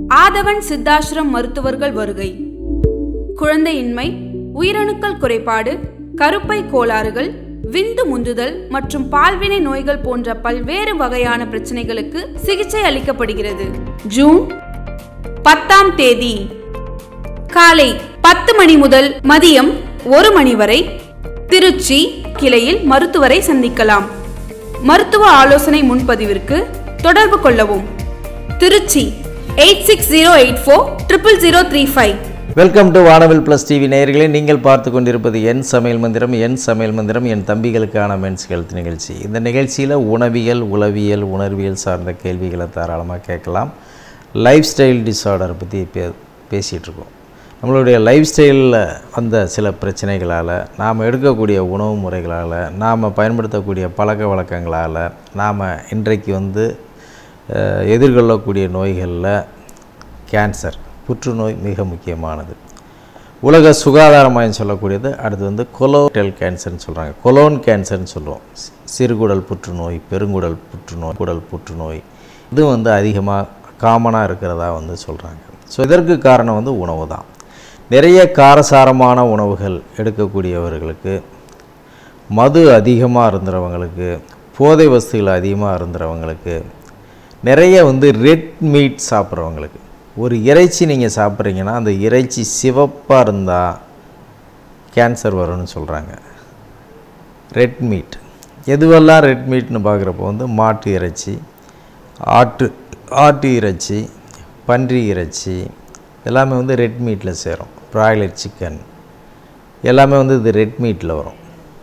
ஆதவன் சித்தாசிரம் மருத்துவர்கள் வருகை குழந்தையின்மை உயிரணுக்கள் குறைபாடு கருப்பை கோளாறுகள் விந்து முந்துதல் மற்றும் பால்வினை நோய்கள் போன்ற பல்வேறு வகையான பிரச்சனைகளுக்கு சிகிச்சை அளிக்கப்படுகிறது ஜூன் பத்தாம் தேதி காலை பத்து மணி முதல் மதியம் ஒரு மணி வரை திருச்சி கிளையில் மருத்துவரை சந்திக்கலாம் மருத்துவ ஆலோசனை முன்பதிவிற்கு தொடர்பு கொள்ளவும் Trichy eight six zero eight four triple zero three five welcome to Vanavil plus TV நேயர்களே நீங்கள் பார்த்து கொண்டிருப்பது என் சமையல் மந்திரம் என் சமையல் மந்திரம் என் தம்பிகளுக்கான மென்ஸ் ஹெல்த் நிகழ்ச்சி இந்த நிகழ்ச்சியில் உணவியல் உளவியல் உணர்வியல் சார்ந்த கேள்விகளை தாராளமாக கேட்கலாம் லைஃப் ஸ்டைல் டிஸார்டர் பற்றி பே பேசிகிட்டு இருக்கோம் நம்மளுடைய லைஃப் ஸ்டைலில் வந்த சில பிரச்சனைகளால் நாம் எடுக்கக்கூடிய உணவு முறைகளால் நாம் பயன்படுத்தக்கூடிய பழக்க வழக்கங்களால் நாம் இன்றைக்கு வந்து அஹ், எதிர்கொள்ளக்கூடிய நோய்களில் கேன்சர் புற்றுநோய் மிக முக்கியமானது உலக சுகாதார மையம் சொல்லக்கூடியது அடுத்து வந்து கொலோட்டல் கேன்சர்னு சொல்கிறாங்க கொலோன் கேன்சர்னு சொல்லுவோம் சி- சிறுகுடல் புற்றுநோய் பெருங்குடல் புற்றுநோய் குடல் புற்றுநோய் இது வந்து அதிகமாக காமனாக இருக்கிறதா வந்து சொல்கிறாங்க ஸோ இதற்கு காரணம் வந்து உணவு தான் நிறைய காரசாரமான உணவுகள் எடுக்கக்கூடியவர்களுக்கு மது அதிகமாக இருந்துறவங்களுக்கு போதை வஸ்துகள் அதிகமாக இருந்துறவங்களுக்கு நிறைய வந்து ரெட் மீட் சாப்பிட்றவங்களுக்கு ஒரு இறைச்சி நீங்கள் சாப்பிட்றீங்கன்னா அந்த இறைச்சி சிவப்பாக இருந்தால் கேன்சர் வரும்னு சொல்கிறாங்க ரெட் மீட் எதுவெல்லாம் ரெட் மீட்னு பார்க்குறப்போ வந்து மாட்டு இறைச்சி ஆட்டு ஆட்டு இறைச்சி பன்றி இறைச்சி எல்லாமே வந்து ரெட் மீட்டில் சேரும் ப்ராய்லர் சிக்கன் எல்லாமே வந்து இது ரெட் மீட்டில் வரும்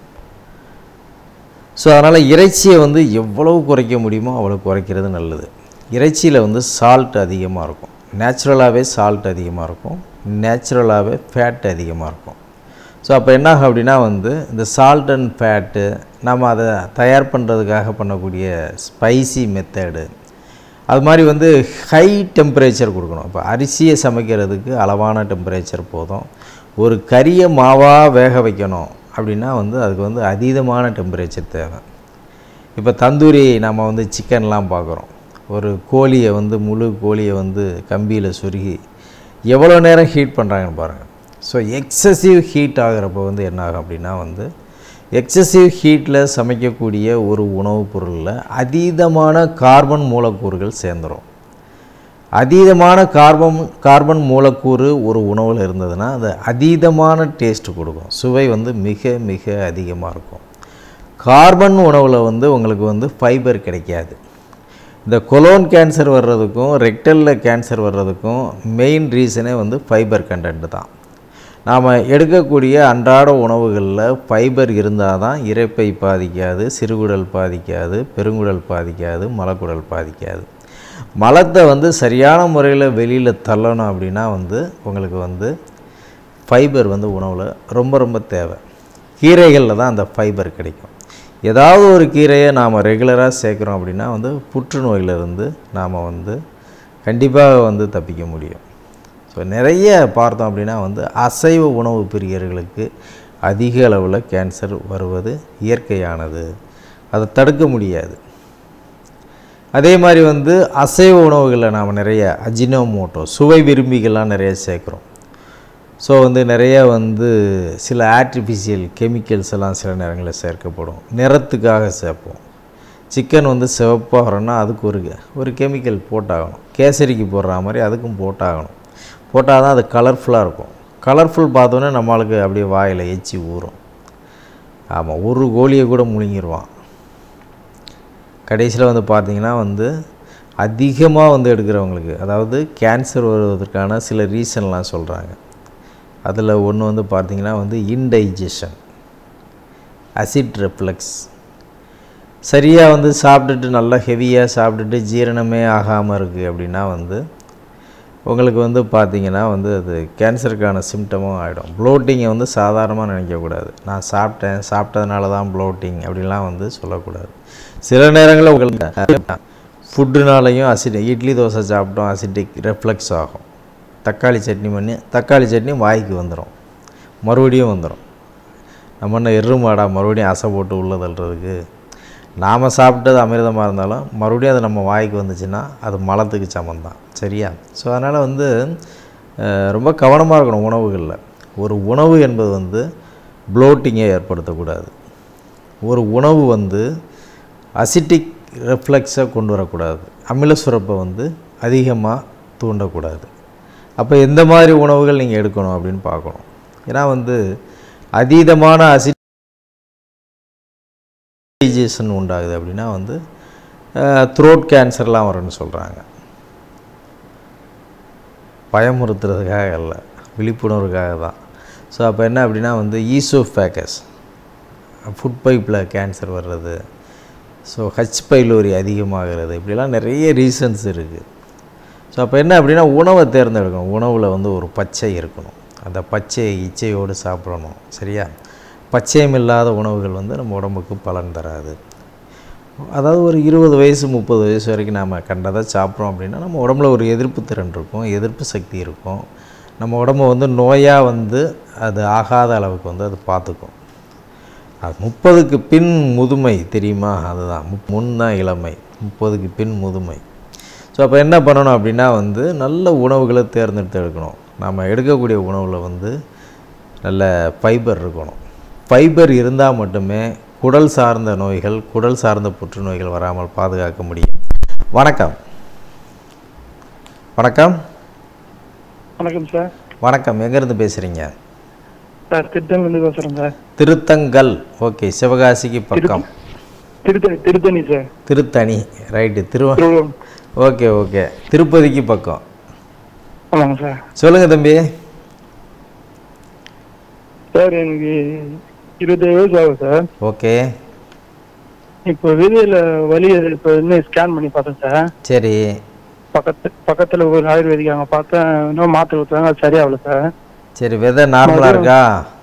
ஸோ அதனால் இறைச்சியை வந்து எவ்வளவு குறைக்க முடியுமோ அவ்வளோ குறைக்கிறது நல்லது இறைச்சியில் வந்து சால்ட் அதிகமாக இருக்கும் நேச்சுரலாகவே சால்ட் அதிகமாக இருக்கும் நேச்சுரலாகவே ஃபேட் அதிகமாக இருக்கும் ஸோ அப்போ என்ன ஆகும் அப்படின்னா வந்து இந்த சால்ட் அண்ட் ஃபேட்டு நம்ம அதை தயார் பண்ணுறதுக்காக பண்ணக்கூடிய ஸ்பைசி மெத்தடு அது மாதிரி வந்து ஹை டெம்பரேச்சர் கொடுக்கணும் இப்போ அரிசியை சமைக்கிறதுக்கு அளவான டெம்பரேச்சர் போதும் ஒரு கறியை மாவாக வேக வைக்கணும் அப்படின்னா வந்து அதுக்கு வந்து அதீதமான டெம்பரேச்சர் தேவை இப்போ தந்தூரி நம்ம வந்து சிக்கன்லாம் பார்க்குறோம் ஒரு கோழியை வந்து முழு கோழியை வந்து கம்பியில் சொருகி எவ்வளோ நேரம் ஹீட் பண்ணுறாங்கன்னு பாருங்கள் ஸோ எக்ஸசிவ் ஹீட் ஆகிறப்போ வந்து என்ன ஆகும் அப்படின்னா வந்து எக்ஸசிவ் ஹீட்டில் சமைக்கக்கூடிய ஒரு உணவுப் பொருளில் அதீதமான கார்பன் மூலக்கூறுகள் சேர்ந்துடும் அதீதமான கார்பன் கார்பன் மூலக்கூறு ஒரு உணவில் இருந்ததுன்னா அது அதீதமான டேஸ்ட் கொடுக்கும் சுவை வந்து மிக மிக அதிகமாக இருக்கும் கார்பன் உணவில் வந்து உங்களுக்கு வந்து ஃபைபர் கிடைக்காது இந்த கொலோன் கேன்சர் வர்றதுக்கும் ரெக்டலில் கேன்சர் வர்றதுக்கும் மெயின் ரீசனே வந்து ஃபைபர் கண்டென்ட் தான் நாம் எடுக்கக்கூடிய அன்றாட உணவுகளில் ஃபைபர் இருந்தால் தான் இரைப்பை பாதிக்காது சிறுகுடல் பாதிக்காது பெருங்குடல் பாதிக்காது மலக்குடல் பாதிக்காது மலத்தை வந்து சரியான முறையில் வெளியில் தள்ளணும் அப்படின்னா வந்து உங்களுக்கு வந்து ஃபைபர் வந்து உணவில் ரொம்ப ரொம்ப தேவை கீரைகளில் தான் அந்த ஃபைபர் கிடைக்கும் ஏதாவது ஒரு கீரையை நாம் ரெகுலராக சேர்க்குறோம் அப்படின்னா வந்து புற்றுநோயிலிருந்து நாம் வந்து கண்டிப்பாக வந்து தப்பிக்க முடியும் ஸோ நிறைய பார்த்தோம் அப்படின்னா வந்து அசைவ உணவு பிரியர்களுக்கு அதிக அளவில் கேன்சர் வருவது இயற்கையானது அதை தடுக்க முடியாது அதே மாதிரி வந்து அசைவ உணவுகளில் நாம் நிறைய அஜினோமோட்டோ சுவை விரும்பிகள்லாம் நிறைய சேர்க்குறோம் ஸோ வந்து நிறைய வந்து சில ஆர்டிஃபிஷியல் கெமிக்கல்ஸ் எல்லாம் சில நேரங்களில் சேர்க்கப்படும் நிறத்துக்காக சேர்ப்போம் சிக்கன் வந்து சிவப்பாக வரணும்னா அதுக்கு ஒரு ஒரு கெமிக்கல் போட்டாகணும் கேசரிக்கு போடுற மாதிரி அதுக்கும் போட்டாகணும் போட்டால் தான் அது கலர்ஃபுல்லாக இருக்கும் கலர்ஃபுல் பார்த்தோன்னே நம்மளுக்கு அப்படியே வாயில் எச்சி ஊறும் ஆமாம் ஒரு கோழியை கூட முழுங்கிடுவான் கடைசியில் வந்து பார்த்தீங்கன்னா வந்து அதிகமாக வந்து எடுக்கிறவங்களுக்கு அதாவது கேன்சர் வருவதற்கான சில ரீசன்லாம் சொல்கிறாங்க அதில் ஒன்று வந்து பார்த்திங்கன்னா வந்து இன்டைஜஷன் அசிட் ரெஃப்ளெக்ஸ் சரியாக வந்து சாப்பிட்டுட்டு நல்லா ஹெவியாக சாப்பிட்டுட்டு ஜீரணமே ஆகாமல் இருக்குது அப்படின்னா வந்து உங்களுக்கு வந்து பார்த்தீங்கன்னா வந்து அது கேன்சருக்கான சிம்டமும் ஆகிடும் ப்ளோட்டிங்கை வந்து சாதாரணமாக நினைக்கக்கூடாது நான் சாப்பிட்டேன் சாப்பிட்டதுனால தான் ப்ளோட்டிங் அப்படிலாம் வந்து சொல்லக்கூடாது சில நேரங்களில் உங்களுக்கு ஃபுட்டுனாலையும் அசிட் இட்லி தோசை சாப்பிட்டோம் அசிட்டிக் ரெஃப்ளெக்ஸ் ஆகும் தக்காளி சட்னி பண்ணி தக்காளி சட்னி வாய்க்கு வந்துடும் மறுபடியும் வந்துடும் நம்ம என்ன எருமாடா மறுபடியும் அசை போட்டு உள்ள தள்ளுறதுக்கு நாம் சாப்பிட்டது அமிர்தமாக இருந்தாலும் மறுபடியும் அது நம்ம வாய்க்கு வந்துச்சுன்னா அது மலத்துக்கு சமந்தான் சரியா ஸோ அதனால் வந்து அஹ், ரொம்ப கவனமாக இருக்கணும் உணவுகளில் ஒரு உணவு என்பது வந்து ப்ளோட்டிங்கை ஏற்படுத்தக்கூடாது ஒரு உணவு வந்து அசிட்டிக் ரெஃப்ளெக்ஸை கொண்டு வரக்கூடாது அமில சுரப்பை வந்து அதிகமாக தூண்டக்கூடாது அப்போ எந்த மாதிரி உணவுகள் நீங்கள் எடுக்கணும் அப்படின்னு பார்க்கணும் ஏன்னா வந்து அதீதமான அசிடைசேஷன் உண்டாகுது அப்படின்னா வந்து த்ரோட் கேன்சர்லாம் வரும்னு சொல்கிறாங்க பயமுறுத்துறதுக்காக இல்லை விழிப்புணர்வுக்காக தான் ஸோ அப்போ என்ன அப்படின்னா வந்து ஈசோஃபேக்கஸ் ஃபுட் பைப்பில் கேன்சர் வர்றது ஸோ ஹச் பைலோரி அதிகமாகிறது இப்படிலாம் நிறைய ரீசன்ஸ் இருக்குது ஸோ அப்போ என்ன அப்படின்னா உணவை தேர்ந்தெடுக்கணும் உணவில் வந்து ஒரு பச்சை இருக்கணும் அந்த பச்சை இச்சையோடு சாப்பிடணும் சரியா பச்சையம் இல்லாத உணவுகள் வந்து நம்ம உடம்புக்கு பலன் தராது அதாவது ஒரு இருபது வயசு முப்பது வயசு வரைக்கும் நாம் கண்டதை சாப்பிட்றோம் அப்படின்னா நம்ம உடம்புல ஒரு எதிர்ப்பு திறன் இருக்கும் எதிர்ப்பு சக்தி இருக்கும் நம்ம உடம்பு வந்து நோயாக வந்து அது ஆகாத அளவுக்கு வந்து அது பார்த்துக்கும் அது முப்பதுக்கு பின் முதுமை தெரியுமா அதுதான் முப்- முன் தான் இளமை முப்பதுக்கு பின் முதுமை ஸோ அப்போ என்ன பண்ணணும் அப்படின்னா வந்து நல்ல உணவுகளை தேர்ந்தெடுத்து எடுக்கணும் நம்ம எடுக்கக்கூடிய உணவில் வந்து நல்ல ஃபைபர் இருக்கணும் ஃபைபர் இருந்தால் மட்டுமே குடல் சார்ந்த நோய்கள் குடல் சார்ந்த புற்றுநோய்கள் வராமல் பாதுகாக்க முடியும் வணக்கம் வணக்கம் வணக்கம் சார் வணக்கம் எங்கேருந்து பேசுகிறீங்க சார் திருத்தணிலேருந்து பேசுகிறேன் சார் திருத்தங்கல் ஓகே சிவகாசிக்கு பக்கம் திருத்தணி திருத்தணி சார் திருத்தணி ரைட்டு திரு திருவள்ளூர் ஓகே ஓகே திருப்பதிக்கு பக்கம் ஆமாங்க சார் சொல்லுங்கள் தம்பி சார் எனக்கு இருபத்தேழு வயசு ஆகும் சார் ஓகே இப்போ விதையில வலி இப்போ இன்னும் ஸ்கேன் பண்ணி பார்த்தேன் சார் சரி பக்கத்து பக்கத்தில் ஒரு ஆயுர்வேதிக் அங்கே பார்த்தேன் இன்னும் மாத்திரை கொடுத்தாங்க அது சரியாகல சார் சரி விதை நார்மலாக இருக்கா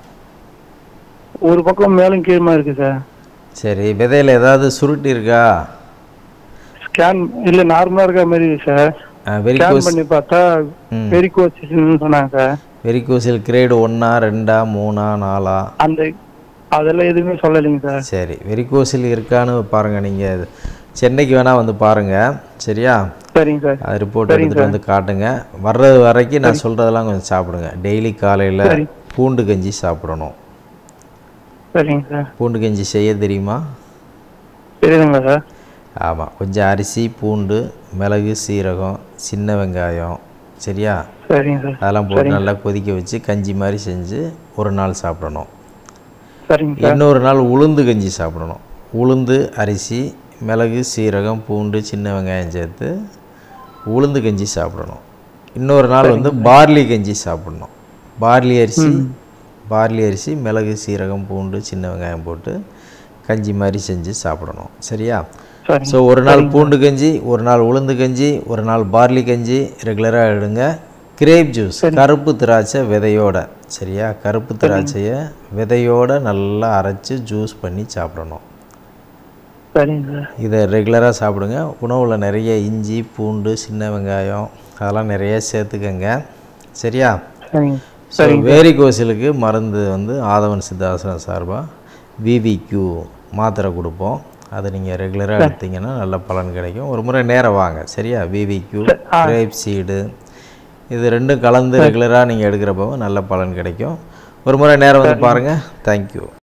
ஒரு பக்கம் மேலும் கீழமா இருக்கு சார் சரி விதையில் ஏதாவது சுருட்டி இருக்கா ஸ்கேன் இல்லை நார்மலாக இருக்க மாதிரி இருக்கு சார் ஸ்கேன் வெரிகோஸ் பண்ணி பார்த்தா ம். வெரிகோசிஸ்ன்னு சொன்னாங்க சார் வெரிகோசில் கிரேடு ஒன்றா ரெண்டா மூணா நாலா அந்த அதெல்லாம் எதுவுமே சொல்லலைங்க சார் சரி வெரிகோசில் இருக்கான்னு பாருங்கள் நீங்கள் சென்னைக்கு வேணால் வந்து பாருங்கள் சரியா சரிங்க சார் அது ரிப்போர்ட் எடுத்துகிட்டு வந்து காட்டுங்க வர்றது வரைக்கும் நான் சொல்கிறதெல்லாம் கொஞ்சம் சாப்பிடுங்க டெய்லி காலையில் சரி. பூண்டு கஞ்சி சாப்பிடணும் சரிங்க சார் பூண்டு கஞ்சி செய்ய தெரியுமா தெரியுதுங்களா சார் ஆமாம் கொஞ்சம் அரிசி பூண்டு மிளகு சீரகம் சின்ன வெங்காயம் சரியா சரிங்க சார் அதெல்லாம் போட்டு நல்லா கொதிக்க வச்சு கஞ்சி மாதிரி செஞ்சு ஒரு நாள் சாப்பிடணும் சரிங்க சார் இன்னொரு நாள் உளுந்து கஞ்சி சாப்பிடணும் உளுந்து அரிசி மிளகு சீரகம் பூண்டு சின்ன வெங்காயம் சேர்த்து உளுந்து கஞ்சி சாப்பிடணும் இன்னொரு நாள் வந்து பார்லி கஞ்சி சாப்பிடணும் பார்லி அரிசி பார்லி அரிசி மிளகு சீரகம் பூண்டு சின்ன வெங்காயம் போட்டு கஞ்சி மாதிரி செஞ்சு சாப்பிடணும் சரியா சரி ஸோ ஒரு நாள் பூண்டு கஞ்சி ஒரு நாள் உளுந்து கஞ்சி ஒரு நாள் பார்லி கஞ்சி ரெகுலராக எடுங்க கிரேப் ஜூஸ் கருப்பு திராட்சை விதையோட சரியா கருப்பு திராட்சையை விதையோட நல்லா அரைச்சி ஜூஸ் பண்ணி சாப்பிடணும் சரிங்க சார் இதை ரெகுலராக சாப்பிடுங்க உணவில் நிறைய இஞ்சி பூண்டு சின்ன வெங்காயம் அதெல்லாம் நிறைய சேர்த்துக்கங்க சரியா சரிங்க ஸோ வேரிகோசிலுக்கு மருந்து வந்து ஆதவன் சித்தாசனம் சார்பாக விவிக்யூ மாத்திரை கொடுப்போம் அதை நீங்கள் ரெகுலராக எடுத்தீங்கன்னா நல்ல பலன் கிடைக்கும் ஒரு முறை நேரம் வாங்க சரியா விவிக்யூ கிரேப் சீடு இது ரெண்டும் கலந்து ரெகுலராக நீங்கள் எடுக்கிறப்போ நல்ல பலன் கிடைக்கும் ஒரு முறை நேரம் வந்து பாருங்கள் தேங்க்யூ